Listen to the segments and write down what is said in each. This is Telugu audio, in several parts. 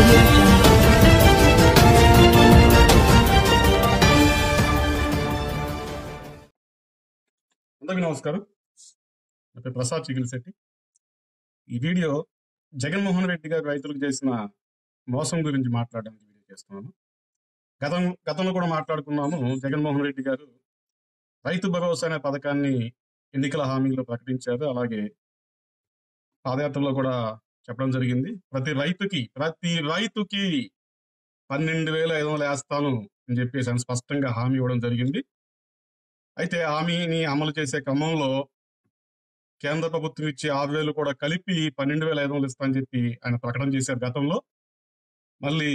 audio jungle. అందరికీ నమస్కారం నా పేరు ప్రసాద్ చిగిలిశెట్టి ఈ వీడియో జగన్మోహన్ రెడ్డి గారు రైతులకు చేసిన మోసం గురించి మాట్లాడడానికి వీడియో చేస్తున్నాను గతం గతంలో కూడా మాట్లాడుకున్నాము జగన్మోహన్ రెడ్డి గారు రైతు భరోసా అనే పథకాన్ని ఎన్నికల హామీలో ప్రకటించారు అలాగే పాదయాత్రలో కూడా చెప్పడం జరిగింది ప్రతి రైతుకి ప్రతి రైతుకి పన్నెండు వేల ఐదు వందలు వేస్తాను అని చెప్పేసి ఆయన స్పష్టంగా హామీ ఇవ్వడం జరిగింది అయితే హామీని అమలు చేసే క్రమంలో కేంద్ర ప్రభుత్వం ఇచ్చే ఆరు వేలు కూడా కలిపి పన్నెండు వేల ఐదు వందలు ఇస్తామని చెప్పి ఆయన ప్రకటన చేశారు గతంలో మళ్ళీ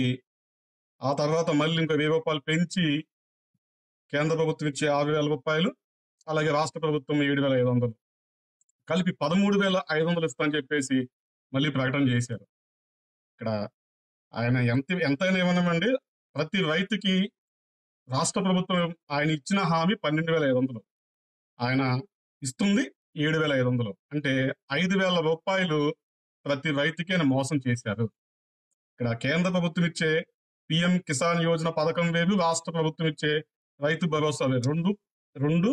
ఆ తర్వాత మళ్ళీ ఇంకో వెయ్యి రూపాయలు పెంచి కేంద్ర ప్రభుత్వం ఇచ్చే ఆరు వేల రూపాయలు అలాగే రాష్ట్ర ప్రభుత్వం ఏడు వేల ఐదు వందలు కలిపి పదమూడు వేల ఐదు వందలు ఇస్తామని చెప్పేసి మళ్ళీ ప్రకటన చేశారు ఇక్కడ ఆయన ఎంత ఎంతైనా ఏమన్నామండి ప్రతి రైతుకి రాష్ట్ర ప్రభుత్వం ఆయన ఇచ్చిన హామీ పన్నెండు వేల ఐదు వందలు ఆయన ఇస్తుంది ఏడు వేల ఐదు వందలు అంటే ఐదు వేల రూపాయలు ప్రతి రైతుకి ఆయన మోసం చేశారు ఇక్కడ కేంద్ర ప్రభుత్వం ఇచ్చే పిఎం కిసాన్ యోజన పథకం వేరు రాష్ట్ర ప్రభుత్వం ఇచ్చే రైతు భరోసా వేరు రెండు రెండు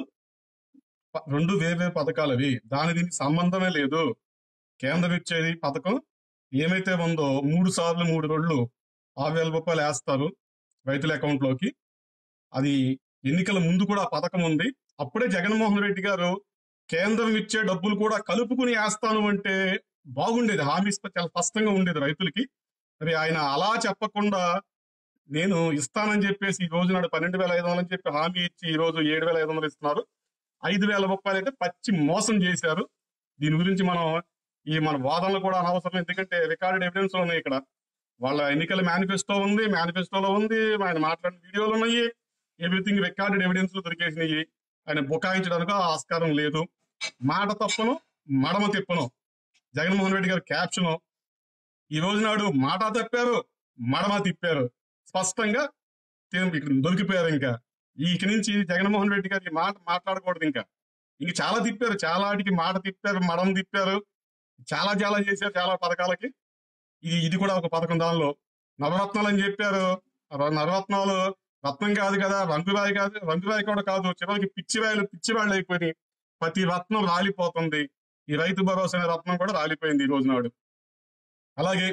ప- రెండు వేరు పథకాలు అవి దాని దీనికి సంబంధమే లేదు కేంద్రం ఇచ్చేది పథకం ఏమైతే ఉందో మూడు సార్లు మూడు రోజులు ఆరు వేల రూపాయలు వేస్తారు రైతుల అకౌంట్ లోకి అది ఎన్నికల ముందు కూడా ఆ పథకం ఉంది అప్పుడే జగన్మోహన్ రెడ్డి గారు కేంద్రం ఇచ్చే డబ్బులు కూడా కలుపుకుని వేస్తాను అంటే బాగుండేది హామీ ఇస్తే చాలా స్పష్టంగా ఉండేది రైతులకి మరి ఆయన అలా చెప్పకుండా నేను ఇస్తానని చెప్పేసి ఈ రోజు నాడు పన్నెండు వేల ఐదు వందలు అని చెప్పి హామీ ఇచ్చి ఈ రోజు ఏడు వేల ఐదు వందలు ఇస్తున్నారు ఐదు వేల రూపాయలు అయితే పచ్చి మోసం చేశారు దీని గురించి మనం ఈ మన వాదనలు కూడా అనవసరం ఎందుకంటే రికార్డెడ్ ఎవిడెన్స్ ఉన్నాయి ఇక్కడ వాళ్ళ ఎన్నికల మేనిఫెస్టో ఉంది మేనిఫెస్టోలో ఉంది ఆయన మాట్లాడిన వీడియోలు ఉన్నాయి ఎవ్రీథింగ్ రికార్డెడ్ ఎవిడెన్స్ దొరికేసినాయి ఆయన బుకాయించడానికి ఆస్కారం లేదు మాట తప్పను మడమ తిప్పను జగన్మోహన్ రెడ్డి గారి క్యాప్షన్ ఈ రోజు నాడు మాట తప్పారు మడమ తిప్పారు స్పష్టంగా తీ- ఇక్కడ దొరికిపోయారు ఇంకా ఈ ఇక నుంచి జగన్మోహన్ రెడ్డి గారికి మాట మాట్లాడకూడదు ఇంకా ఇంక చాలా తిప్పారు చాలా వాటికి మాట తిప్పారు మడం తిప్పారు చాలా చాలా చేశారు చాలా పథకాలకి ఇది ఇది కూడా ఒక పథకం దానిలో నవరత్నాలు అని చెప్పారు ఆ నవరత్నాలు రత్నం కాదు కదా రంగురాయి కాదు రంగురాయి కూడా కాదు చివరికి పిచ్చిరాయలు పిచ్చిరాళ్ళు అయిపోయి ప్రతి రత్నం రాలిపోతుంది ఈ రైతు భరోసా అనే రత్నం కూడా రాలిపోయింది ఈ రోజు నాడు అలాగే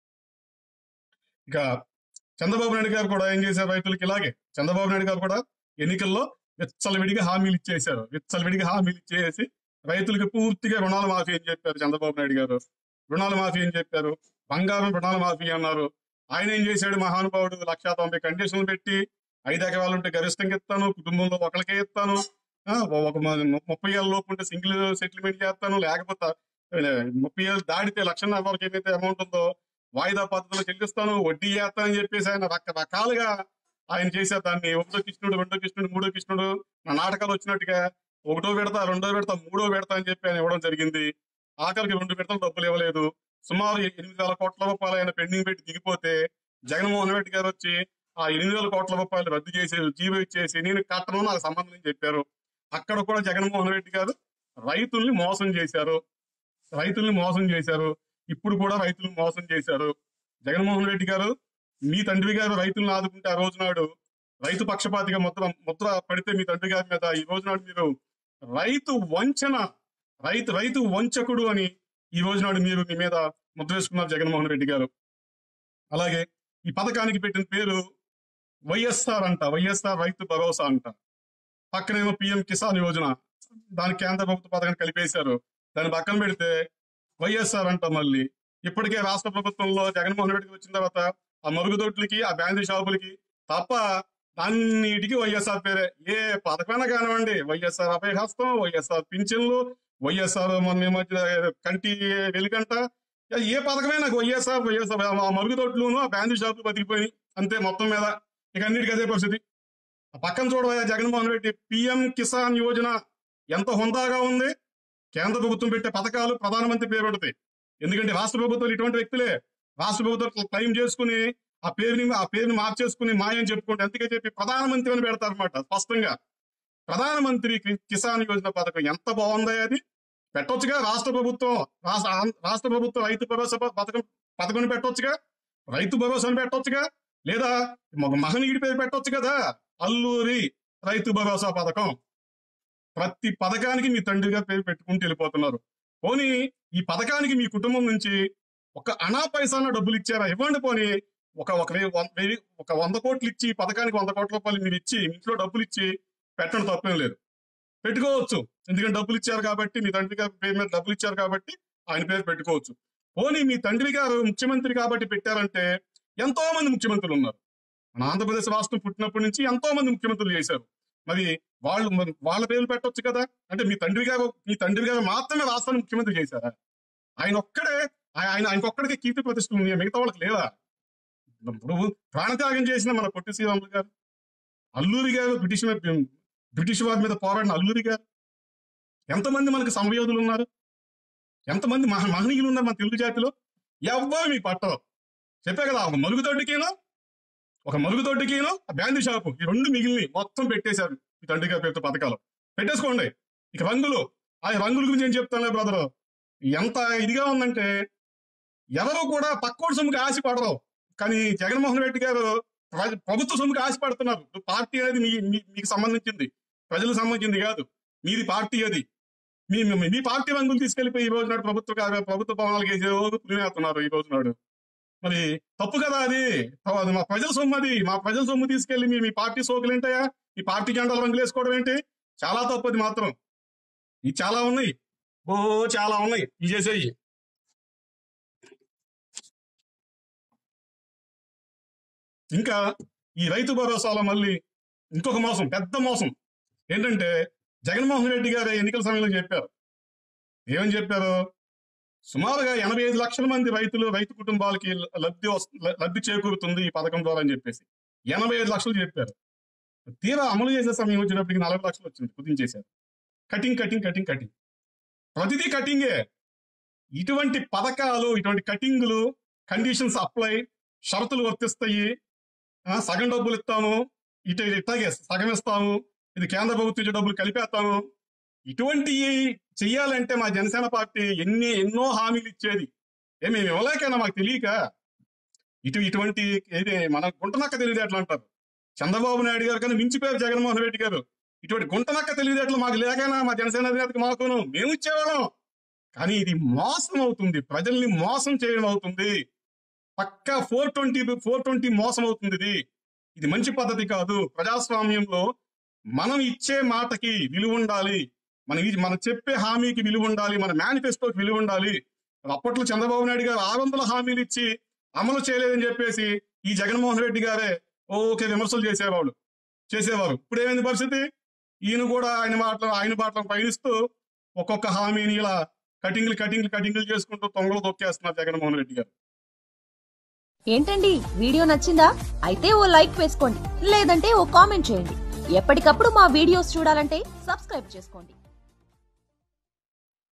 ఇక చంద్రబాబు నాయుడు గారు కూడా ఏం చేశారు రైతులకి ఇలాగే చంద్రబాబు నాయుడు గారు కూడా ఎన్నికల్లో విచ్చలవిడిగా హామీలు ఇచ్చేశారు విచ్చలవిడిగా హామీలు ఇచ్చేసి రైతులకు పూర్తిగా రుణాలు మాఫీ అని చెప్పారు చంద్రబాబు నాయుడు గారు రుణాలు మాఫీ అని చెప్పారు బంగారం రుణాలు మాఫీ అన్నారు ఆయన ఏం చేశాడు మహానుభావుడు లక్షా తొంభై కండిషన్లు పెట్టి ఐదు ఎకరాలు ఉంటే గరిష్టంగా ఇస్తాను కుటుంబంలో ఒకరికే ఇస్తాను ఆ, ఒక మ- ముప్పై ఏళ్ళ లోపు ఉంటే సింగిల్ సెటిల్మెంట్ చేస్తాను లేకపోతే ఆ, ముప్పై ఏళ్ళు దాటితే లక్షన్నర వరకు ఏదైతే అమౌంట్ ఉందో వాయిదా పద్ధతిలో చెల్లిస్తాను వడ్డీ చేస్తానని చెప్పేసి ఆయన రకరకాలుగా ఆయన చేసే దాన్ని ఒకటో కృష్ణుడు రెండో కృష్ణుడు మూడో కృష్ణుడు నా నాటకాలు వచ్చినట్టుగా ఒకటో పెడతా రెండో పెడతా మూడో పెడతా అని చెప్పి ఆయన ఇవ్వడం జరిగింది ఆఖరికి రెండు పెడతాం డబ్బులు ఇవ్వలేదు సుమారు ఎనిమిది వేల కోట్ల రూపాయలు ఆయన పెండింగ్ పెట్టి దిగిపోతే జగన్మోహన్ రెడ్డి గారు వచ్చి ఆ ఎనిమిది వేల కోట్ల రూపాయలు రద్దు చేసి జీవో ఇచ్చేసి నేను కట్టను నాకు సంబంధం అని చెప్పారు అక్కడ కూడా జగన్మోహన్ రెడ్డి గారు రైతుల్ని మోసం చేశారు రైతుల్ని మోసం చేశారు ఇప్పుడు కూడా రైతులను మోసం చేశారు జగన్మోహన్ రెడ్డి గారు మీ తండ్రి గారు రైతులను ఆదుకుంటే ఆ రోజు నాడు రైతు పక్షపాతిగా ముద్ర ముద్ర పడితే మీ తండ్రి గారి మీద ఈ రోజు నాడు మీరు రైతు వంచన రైతు రైతు వంచకుడు అని ఈ రోజు నాడు మీరు మీ మీద ముద్ర వేసుకున్నారు జగన్మోహన్ రెడ్డి గారు అలాగే ఈ పథకానికి పెట్టిన పేరు వైఎస్ఆర్ అంట వైఎస్ఆర్ రైతు భరోసా అంట పక్కనేమో పిఎం కిసాన్ యోజన దాని కేంద్ర ప్రభుత్వ పథకాన్ని కలిపేశారు దాన్ని పక్కన పెడితే వైఎస్ఆర్ అంట మళ్ళీ ఇప్పటికే రాష్ట్ర ప్రభుత్వంలో జగన్మోహన్ రెడ్డి వచ్చిన తర్వాత ఆ మరుగుదొడ్లకి ఆ బ్యాండీ షాపులకి తప్ప అన్నిటికీ వైఎస్ఆర్ పేరే ఏ పథకమైనా కానివ్వండి వైఎస్ఆర్ అభయహస్తం వైఎస్ఆర్ పింఛన్లు వైఎస్ఆర్ మొన్న ఈ మధ్య కంటి వెలుగంట ఏ పథకమే నాకు వైఎస్ఆర్ వైఎస్ఆర్ ఆ మరుగుదొడ్లును ఆ బ్యాండీ షాపులు బతికిపోయి అంతే మొత్తం మీద ఇక అన్నిటికీ అదే పరిస్థితి ఆ పక్కన చూడవా జగన్మోహన్ రెడ్డి పిఎం కిసాన్ యోజన ఎంత హుందాగా ఉంది కేంద్ర ప్రభుత్వం పెట్టే పథకాలు ప్రధానమంత్రి పేరు ఉంటుంది ఎందుకంటే రాష్ట్ర ప్రభుత్వాలు ఇటువంటి వ్యక్తులే రాష్ట్ర ప్రభుత్వం క్లెయిమ్ చేసుకుని ఆ పేరుని ఆ పేరుని మార్చేసుకుని మాయం చెప్పుకుంటే అందుకే చెప్పి ప్రధానమంత్రి అని పెడతారు అనమాట స్పష్టంగా ప్రధానమంత్రి కి- కిసాన్ యోజన పథకం ఎంత బాగుంది అది పెట్టొచ్చుగా రాష్ట్ర ప్రభుత్వం రాష్ట్ర ఆం- రాష్ట్ర ప్రభుత్వం రైతు భరోసా ప- పథకం పథకం పెట్టొచ్చుగా రైతు భరోసాను పెట్టొచ్చుగా లేదా ఒక మహనీయుడి పేరు పెట్టొచ్చు కదా అల్లూరి రైతు భరోసా పథకం ప్రతి పథకానికి మీ తండ్రిగా పేరు పెట్టుకుంటూ వెళ్ళిపోతున్నారు పోనీ ఈ పథకానికి మీ కుటుంబం నుంచి ఒక అనా పైసాన డబ్బులు ఇచ్చారా ఇవ్వండి పోనీ ఒక ఒక వెయ్యి- వంద వెయ్యి- ఒక వంద కోట్లు ఇచ్చి ఈ పథకానికి వంద కోట్ల రూపాయలు మీరు ఇచ్చి మీ ఇంట్లో డబ్బులు ఇచ్చి పెట్టడం తప్పేం లేదు పెట్టుకోవచ్చు ఎందుకంటే డబ్బులు ఇచ్చారు కాబట్టి మీ తండ్రి గారి పేరు మీద డబ్బులు ఇచ్చారు కాబట్టి ఆయన పేరు పెట్టుకోవచ్చు పోనీ మీ తండ్రి గారు ముఖ్యమంత్రి కాబట్టి పెట్టారంటే ఎంతో మంది ముఖ్యమంత్రులు ఉన్నారు మన ఆంధ్రప్రదేశ్ రాష్ట్రం పుట్టినప్పటి నుంచి ఎంతో మంది ముఖ్యమంత్రులు చేశారు మరి వాళ్ళు మరి వాళ్ళ పేర్లు పెట్టొచ్చు కదా అంటే మీ తండ్రి గారు మీ తండ్రి గారు మాత్రమే రాష్ట్రాన్ని ముఖ్యమంత్రి చేశారా ఆయన ఒక్కడే ఆయ- ఆయన ఆయనకొక్కడికే కీర్తి ప్రతిష్టలు ఉన్నాయి మిగతా వాళ్ళకి లేదా ఇప్పుడు ప్రాణత్యాగం చేసిన మన పొట్టి శ్రీరాములు గారు అల్లూరి గారు బ్రిటిష్ మీద- బ్రిటిష్ వారి మీద పోరాడిన అల్లూరి గారు ఎంతమంది మనకి సమయోధులు ఉన్నారు ఎంతమంది మహ మహనీయులు ఉన్నారు మన తెలుగు జాతిలో ఎవ్వరు మీకు పట్టరు చెప్పే కదా ఒక మరుగుదొడ్డికేనో ఒక మరుగుదొడ్డికేనో ఆ బ్యాండీ షాపు ఈ రెండు మిగిలిన మొత్తం పెట్టేశారు ఈ తండ్రి గారి పేరుతో పథకాలు పెట్టేసుకోండి ఇక రంగులు ఆ రంగుల గురించి ఏం చెప్తాను బ్రదర్ ఎంత ఇదిగా ఉందంటే ఎవరు కూడా పక్కోడి సొమ్ముకి ఆశపడరు కానీ జగన్మోహన్ రెడ్డి గారు ప్ర- ప్రభుత్వ సొమ్ముకి ఆశపడుతున్నారు ఇప్పుడు పార్టీ అనేది మీ మీ- మీకు సంబంధించింది ప్రజలకు సంబంధించింది కాదు మీది పార్టీ అది మీ మీ- మీ పార్టీ రంగులు తీసుకెళ్లిపోయి ఈ రోజు నాడు ప్రభుత్వ కా- ప్రభుత్వ భవనాలకు వేసే రోజు పులినేస్తున్నారు ఈ రోజు నాడు మరి తప్పు కదా అది త- అది మా ప్రజల సొమ్ము అది మా ప్రజల సొమ్ము తీసుకెళ్లి మీ మీ పార్టీ సోకులు ఏంటయ్యా ఈ పార్టీ జెండాలు రంగులు వేసుకోవడం ఏంటి చాలా తప్పు అది మాత్రం ఇది చాలా ఉన్నాయి ఓ చాలా ఉన్నాయి ఇవి చేసేయి ఇంకా ఈ రైతు భరోసాలో మళ్ళీ ఇంకొక మోసం పెద్ద మోసం ఏంటంటే జగన్మోహన్ రెడ్డి గారు ఎన్నికల సమయంలో చెప్పారు ఏమని చెప్పారు సుమారుగా ఎనభై ఐదు లక్షల మంది రైతులు రైతు కుటుంబాలకి లబ్ధి వస్తు- లబ్ధి చేకూరుతుంది ఈ పథకం ద్వారా అని చెప్పేసి ఎనభై ఐదు లక్షలు చెప్పారు తీరా అమలు చేసే సమయం వచ్చినప్పటికి నలభై లక్షలు వచ్చింది కుదించేశారు కటింగ్ కటింగ్ కటింగ్ కటింగ్ ప్రతిదీ కటింగే ఇటువంటి పథకాలు ఇటువంటి కటింగ్లు కండిషన్స్ అప్లై షరతులు వర్తిస్తాయి ఆ, సగం డబ్బులు ఇస్తాము ఇటు ఇట్లాగే సగం ఇస్తాము ఇది కేంద్ర ప్రభుత్వం ఇచ్చే డబ్బులు కలిపేస్తాము ఇటువంటి చెయ్యాలంటే మా జనసేన పార్టీ ఎన్ని ఎన్నో హామీలు ఇచ్చేది ఏ మేము ఇవ్వలేకైనా మాకు తెలియక ఇటు ఇటువంటి ఏది మన గుంటనక్క తెలివితేటలు అంటారు చంద్రబాబు నాయుడు గారు కానీ మించిపోయారు జగన్మోహన్ రెడ్డి గారు ఇటువంటి గుంటనక్క తెలివితేటలు మాకు లేకైనా మా జనసేన అధినేతకి మాకును మేము ఇచ్చేవాళ్ళం కానీ ఇది మోసం అవుతుంది ప్రజల్ని మోసం చేయడం అవుతుంది పక్కా ఫోర్ ట్వంటీ ఫోర్ ట్వంటీ మోసం అవుతుంది ఇది ఇది మంచి పద్ధతి కాదు ప్రజాస్వామ్యంలో మనం ఇచ్చే మాటకి విలువ ఉండాలి మనం ఈ- మనం చెప్పే హామీకి విలువ ఉండాలి మన మేనిఫెస్టోకి విలువ ఉండాలి అప్పట్లో చంద్రబాబు నాయుడు గారు ఆరు వందల హామీలు ఇచ్చి అమలు చేయలేదని చెప్పేసి ఈ జగన్మోహన్ రెడ్డి గారే ఓకే విమర్శలు చేసేవాళ్ళు చేసేవారు ఇప్పుడు ఏమైంది పరిస్థితి ఈయన కూడా ఆయన మాటలు ఆయన బాటలను పయనిస్తూ ఒక్కొక్క హామీని ఇలా కటింగ్లు కటింగ్లు కటింగ్లు చేసుకుంటూ తొంగలు తొక్కేస్తున్నారు జగన్మోహన్ రెడ్డి గారు ఏంటండి వీడియో నచ్చిందా అయితే ఓ లైక్ వేసుకోండి లేదంటే ఓ కామెంట్ చేయండి ఎప్పటికప్పుడు మా వీడియోస్ చూడాలంటే సబ్స్క్రైబ్ చేసుకోండి